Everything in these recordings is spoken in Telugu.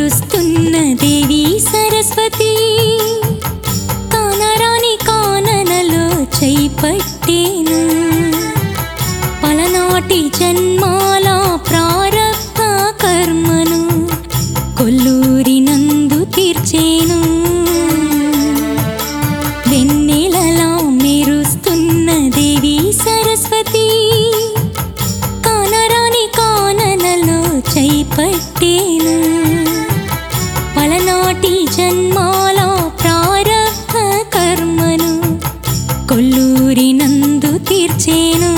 మెరుస్తున్న దేవి సరస్వతి కానరాని కాననలో చేపట్టేను పలనాటి జన్మాల ప్రారబ్ధ కర్మను కొల్లూరి నందు తీర్చేను వెన్నెలలా మెరుస్తున్న దేవి సరస్వతి కానరాని కాననలో చేపట్టేను పలనాటి జన్మాల ప్రారబ్ధ కర్మను కొల్లూరి నందు తీర్చేను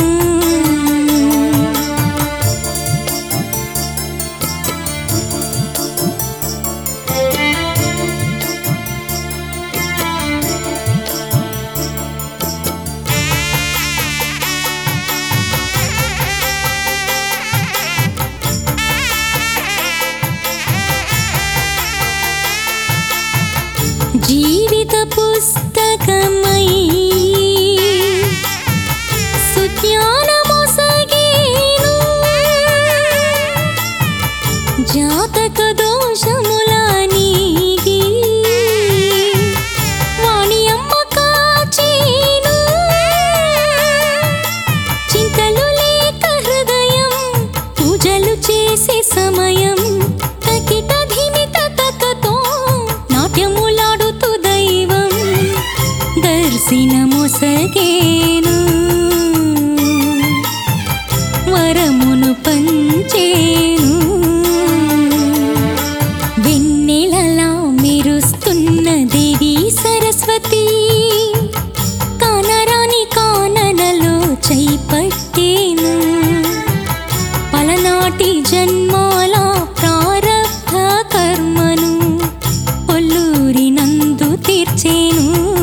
జీవిత పుస్తకమై సుజ్ఞానమొసగేను జాతక దోషముల నీగి వాణి అమ్మ కాచేను చింతలు లేక హృదయం పూజలు చేసే సమయం తకిట ధిమిత తకతో నాట్యములాడుతూ దైవం దర్శనమొసగేను వరమును పంచేను వెన్నెలలా మెరుస్తున్న దేవి సరస్వతి కానరాని కాననలో చేపట్టేను పలనాటి జన్మాల ప్రారబ్ధ కర్మను కొల్లూరి నందు తీర్చేను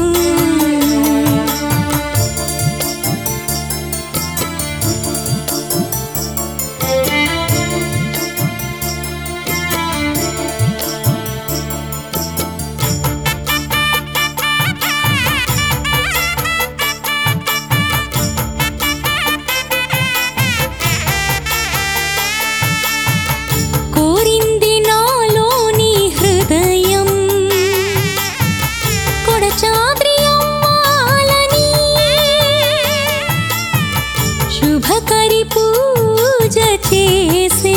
కోరింది నాలోని హృదయం కొడచాద్రి అవ్వాలని శుభకరి పూజ చేసే